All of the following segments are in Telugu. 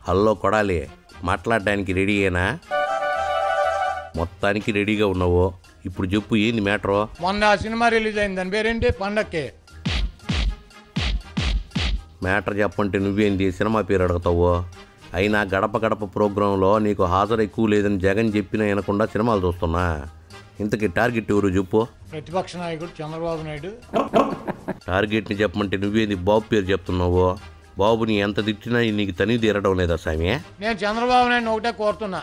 హల్లో కొడాలి మాట్లాడడానికి రెడీయేనా మొత్తానికి రెడీగా ఉన్నావు ఇప్పుడు చెప్పు ఏంది మ్యాటరు మొన్న ఆ సినిమా రిలీజ్ అయింది దాని పేరేంటి పండక్కి మ్యాటర్ చెప్పంటే నువ్వేంది సినిమా పేరు అడుగుతావు అయినా గడప గడప ప్రోగ్రాంలో నీకు హాజరు ఎక్కువ లేదని జగన్ చెప్పినా వినకుండా సినిమాలు చూస్తున్నా ఇంతకీ టార్గెట్ ఎవరు చెప్పు ప్రతిపక్ష నాయకుడు చంద్రబాబు నాయుడు టార్గెట్ని చెప్పమంటే నువ్వేంది బాబు పేరు చెప్తున్నావు బాబుని ఎంత తిట్టినా నీకు తని తీరడం లేదా స్వామి నేను చంద్రబాబు నాయుడు ఒకటే కోరుతున్నా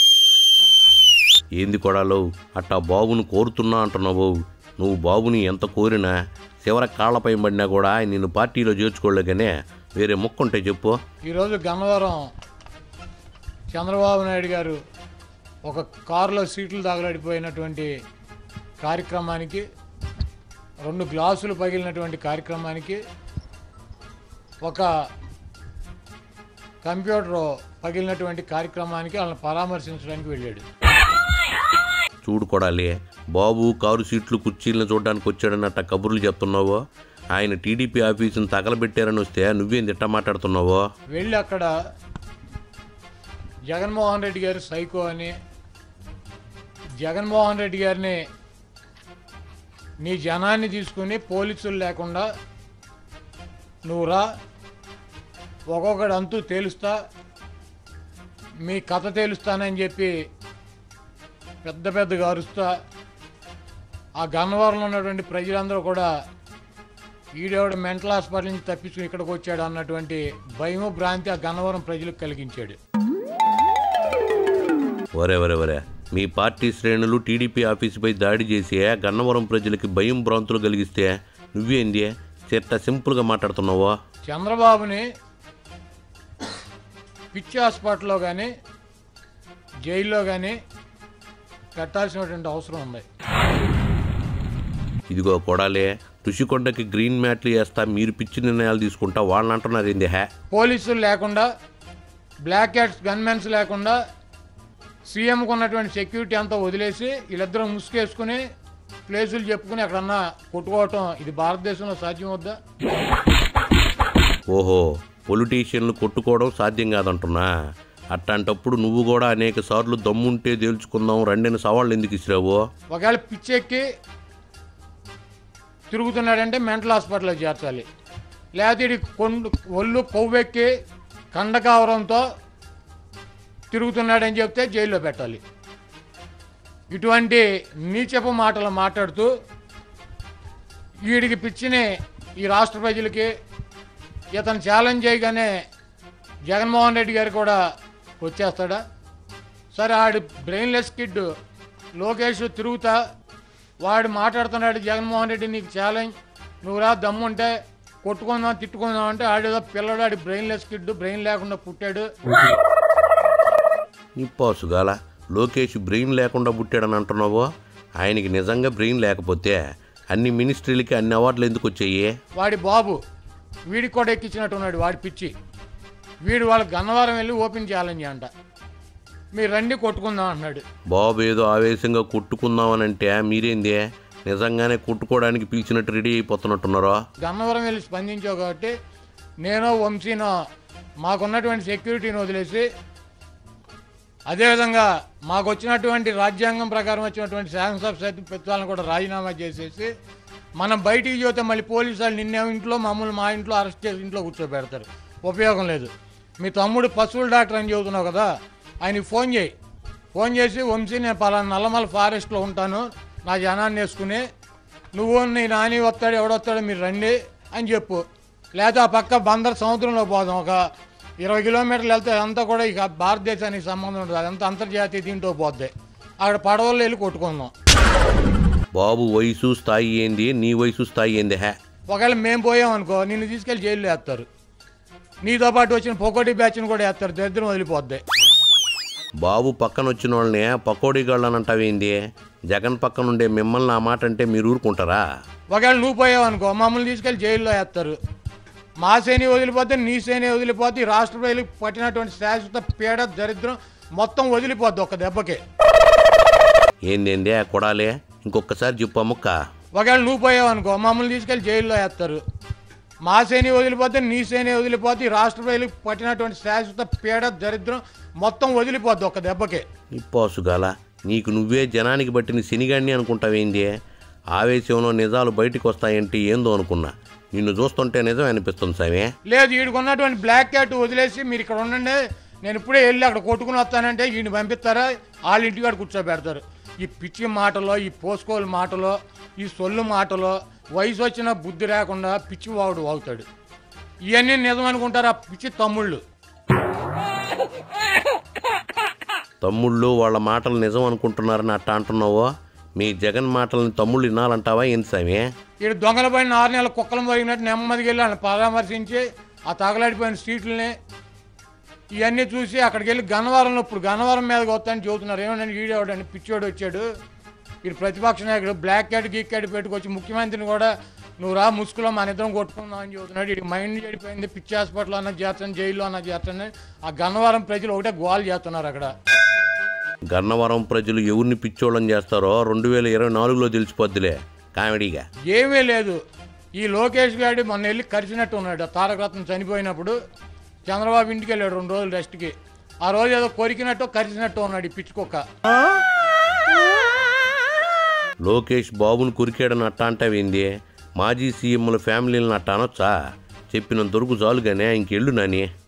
ఏంది కొడాలో అట్టా బాబును కోరుతున్నా అంటున్నావు నువ్వు బాబుని ఎంత కోరినా చివర కాళ్ళపై పడినా కూడా ఆయన నిన్ను పార్టీలో చేర్చుకోలేకనే వేరే మొక్కుంటే చెప్పు ఈరోజు గన్నవరం చంద్రబాబు నాయుడు గారు ఒక కారులో సీట్లు తగలడిపోయినటువంటి కార్యక్రమానికి రెండు గ్లాసులు పగిలినటువంటి కార్యక్రమానికి ఒక కంప్యూటర్ పగిలినటువంటి కార్యక్రమానికి వాళ్ళని పరామర్శించడానికి వెళ్ళాడు చూడు కొడాలి బాబు కారు సీట్లు కుర్చీలను చూడడానికి వచ్చాడన్నట్ట కబుర్లు చెప్తున్నావు ఆయన టీడీపీ ఆఫీసును తగలబెట్టారని వస్తే నువ్వేం తిట్ట మాట్లాడుతున్నావు వెళ్ళి అక్కడ జగన్మోహన్ రెడ్డి గారు సైకో అని జగన్మోహన్ రెడ్డి గారిని నీ జనాన్ని తీసుకుని పోలీసులు లేకుండా నువ్వు రా ఒక్కొక్కడు అంతు తేలుస్తా మీ కథ తేలుస్తానని చెప్పి పెద్ద పెద్దగా అరుస్తా ఆ గన్నవరంలో ఉన్నటువంటి ప్రజలందరూ కూడా ఈడేవాడు మెంటల్ హాస్పిటల్ నుంచి తప్పించుకుని ఇక్కడికి వచ్చాడు అన్నటువంటి భయము భ్రాంతి ఆ గన్నవరం ప్రజలకు కలిగించాడు ఒరే ఒరే ఒరే మీ పార్టీ శ్రేణులు టీడీపీ ఆఫీసుపై దాడి చేసి గన్నవరం ప్రజలకి భయం భ్రాంతులు కలిగిస్తే నువ్వేంది చెత్త సింపుల్గా మాట్లాడుతున్నావు చంద్రబాబుని పిచ్చి హాస్పిటల్లో కానీ జైల్లో కానీ పెట్టాల్సినటువంటి అవసరం ఉంది ఇదిగో కొడాలే ఋషికొండకి గ్రీన్ మ్యాట్లు వేస్తా మీరు పిచ్చి నిర్ణయాలు తీసుకుంటా వాళ్ళని అంటున్నారు ఏంది హే పోలీసులు లేకుండా బ్లాక్ క్యాట్స్ గన్మెన్స్ లేకుండా సీఎంకు ఉన్నటువంటి సెక్యూరిటీ అంతా వదిలేసి వీళ్ళిద్దరూ ముసుగేసుకుని ప్లేసులు చెప్పుకుని ఎక్కడన్నా కొట్టుకోవటం ఇది భారతదేశంలో సాధ్యం వద్దా ఓహో పొలిటీషియన్లు కొట్టుకోవడం సాధ్యం కాదంటున్నా అట్లాంటప్పుడు నువ్వు కూడా అనేక సార్లు దమ్ముంటే తేల్చుకుందాం రెండని సవాళ్ళు ఎందుకు ఇసిరావు ఒకవేళ పిచ్చెక్కి తిరుగుతున్నాడంటే మెంటల్ హాస్పిటల్లో చేర్చాలి లేకపోతే ఈడి కొండు ఒళ్ళు కొవ్వెక్కి కండకావరంతో తిరుగుతున్నాడని చెప్తే జైల్లో పెట్టాలి ఇటువంటి నీచపు మాటలు మాట్లాడుతూ వీడికి పిచ్చిని ఈ రాష్ట్ర ప్రజలకి ఇతను ఛాలెంజ్ చేయగానే జగన్మోహన్ రెడ్డి గారు కూడా వచ్చేస్తాడా సరే ఆడి బ్రెయిన్లెస్ కిడ్ లోకేష్ తిరుగుతా వాడు మాట్లాడుతున్నాడు జగన్మోహన్ రెడ్డి నీకు ఛాలెంజ్ నువ్వు రా దమ్ముంటే కొట్టుకుందాం తిట్టుకుందాం అంటే ఆడేదో పిల్లడు ఆడి బ్రెయిన్లెస్ కిడ్ బ్రెయిన్ లేకుండా పుట్టాడు నిప్పాసుగాల లోకేష్ బ్రెయిన్ లేకుండా పుట్టాడని అంటున్నావు ఆయనకి నిజంగా బ్రెయిన్ లేకపోతే అన్ని మినిస్ట్రీలకి అన్ని అవార్డులు ఎందుకు వచ్చాయి వాడి బాబు వీడికి కూడా ఎక్కించినట్టున్నాడు వాడి పిచ్చి వీడు వాళ్ళ గన్నవరం వెళ్ళి ఓపెన్ ఛాలెంజ్ అంట మీరు రండి కొట్టుకుందాం అంటున్నాడు బాబు ఏదో ఆవేశంగా కొట్టుకుందామనంటే మీరేంది నిజంగానే కొట్టుకోవడానికి పిలిచినట్టు రెడీ అయిపోతున్నట్టున్నారో గన్నవరం వెళ్ళి స్పందించావు కాబట్టి నేను వంశీనో మాకున్నటువంటి సెక్యూరిటీని వదిలేసి అదేవిధంగా మాకు వచ్చినటువంటి రాజ్యాంగం ప్రకారం వచ్చినటువంటి శాసనసభ సభ్యత్వాలను కూడా రాజీనామా చేసేసి మనం బయటికి చూస్తే మళ్ళీ పోలీసు వాళ్ళు నిన్నే ఇంట్లో మమ్మల్ని మా ఇంట్లో అరెస్ట్ చేసి ఇంట్లో కూర్చోబెడతారు ఉపయోగం లేదు మీ తమ్ముడు పశువుల డాక్టర్ అని చెబుతున్నావు కదా ఆయనకి ఫోన్ చేయి ఫోన్ చేసి వంశీ నేను పలానా నల్లమల ఫారెస్ట్లో ఉంటాను నా జనాన్ని వేసుకుని నువ్వు నీ నాని వస్తాడు ఎవడొస్తాడో మీరు రండి అని చెప్పు లేదా ఆ పక్క బందర్ సముద్రంలో పోదాం ఒక ఇరవై కిలోమీటర్లు వెళ్తే అదంతా కూడా ఇక భారతదేశానికి సంబంధం ఉంటుంది అదంతా అంతర్జాతీయ దీంట్లో పోద్ది అక్కడ పడవల్లో వెళ్ళి కొట్టుకుందాం బాబు వయసు స్థాయి ఏంది నీ వయసు స్థాయి ఏంది హే ఒకవేళ మేము పోయాం అనుకో నిన్ను తీసుకెళ్ళి జైల్లో వేస్తారు నీతో పాటు వచ్చిన పొకోటి బ్యాచ్ని కూడా వేస్తారు దరిద్రం వదిలిపోద్ది బాబు పక్కన వచ్చిన వాళ్ళని పకోడీ గాళ్ళని అంటావేంది జగన్ పక్కన ఉండే మిమ్మల్ని ఆ మాట అంటే మీరు ఊరుకుంటారా ఒకవేళ నువ్వు పోయావు అనుకో మమ్మల్ని తీసుకెళ్ళి జైల్లో వేస్తారు మా సేని వదిలిపోతే నీ సేని వదిలిపోతే ఈ రాష్ట్ర ప్రజలకు పట్టినటువంటి శాశ్వత పీడ దరిద్రం మొత్తం వదిలిపోద్ది ఒక దెబ్బకి ఏందేందే కొడాలే ఇంకొకసారి చెప్పు ముక్క ఒకవేళ నువ్వు పోయావు అనుకో మమ్మల్ని తీసుకెళ్ళి జైల్లో వేస్తారు మా శ్రేణి వదిలిపోతే నీ శ్రేణి వదిలిపోతే ఈ రాష్ట్ర ప్రజలకు పట్టినటువంటి శాశ్వత పీడ దరిద్రం మొత్తం వదిలిపోద్ది ఒక దెబ్బకే ఇప్పోసుగాల నీకు నువ్వే జనానికి పట్టిన శనిగాడిని అనుకుంటావేంది ఆవేశంలో నిజాలు బయటికి వస్తాయంటే ఏందో అనుకున్నా నిన్ను చూస్తుంటే నిజం అనిపిస్తుంది సామే లేదు వీడికి ఉన్నటువంటి బ్లాక్ క్యాట్ వదిలేసి మీరు ఇక్కడ ఉండండి నేను ఇప్పుడే వెళ్ళి అక్కడ కొట్టుకుని వస్తానంటే వీడిని పంపిస్తారా వాళ్ళ ఇంటికాడ కూర్చోబెడతారు ఈ పిచ్చి మాటలో ఈ పోసుకోలు మాటలో ఈ సొల్లు మాటలో వయసు వచ్చిన బుద్ధి లేకుండా పిచ్చి వాడు అవుతాడు ఇవన్నీ నిజం అనుకుంటారు ఆ పిచ్చి తమ్ముళ్ళు తమ్ముళ్ళు వాళ్ళ మాటలు నిజం అనుకుంటున్నారని అట్ట అంటున్నావో మీ జగన్ మాటలని తమ్ముళ్ళు వినాలంటావా ఏంటి సామి వీడు దొంగల పైన ఆరు నెలల కుక్కలు పోయినట్టు నెమ్మదికి వెళ్ళి వాళ్ళని పరామర్శించి ఆ తగలాడిపోయిన సీట్లని ఇవన్నీ చూసి అక్కడికి వెళ్ళి గన్నవరంలో ఇప్పుడు గన్నవరం మీదకి వస్తానని చెబుతున్నారు ఏమన్నా ఈడేవాడని పిచ్చోడు వచ్చాడు వీడు ప్రతిపక్ష నాయకుడు బ్లాక్ క్యాట్ గీక్ క్యాట్ పెట్టుకొచ్చి ముఖ్యమంత్రిని కూడా నువ్వు రా ముసుగులో మన ఇద్దరం కొట్టుకుందాం అని చెబుతున్నాడు వీడికి మైండ్ చెడిపోయింది పిచ్చి హాస్పిటల్ అన్న చేస్తాను జైల్లో అన్న చేస్తాను ఆ గన్నవరం ప్రజలు ఒకటే గోల్ చేస్తున్నారు అక్కడ గన్నవరం ప్రజలు ఎవరిని పిచ్చోళ్ళని చేస్తారో రెండు వేల ఇరవై నాలుగులో తెలిసిపోద్దిలే కామెడీగా ఏమీ లేదు ఈ లోకేష్ గారి మొన్న వెళ్ళి కరిచినట్టు ఉన్నాడు తారక రత్నం చనిపోయినప్పుడు చంద్రబాబు ఇంటికి వెళ్ళాడు రెండు రోజులు రెస్ట్కి ఆ రోజు ఏదో కొరికినట్టు కరిచినట్టు ఉన్నాడు ఈ పిచ్చుకొక్క లోకేష్ బాబుని కురికాడని అట్ట అంటావేంది మాజీ సీఎంల ఫ్యామిలీలను అట్ట అనొచ్చా చెప్పిన దొరుకు చాలుగానే ఇంకెళ్ళు నాని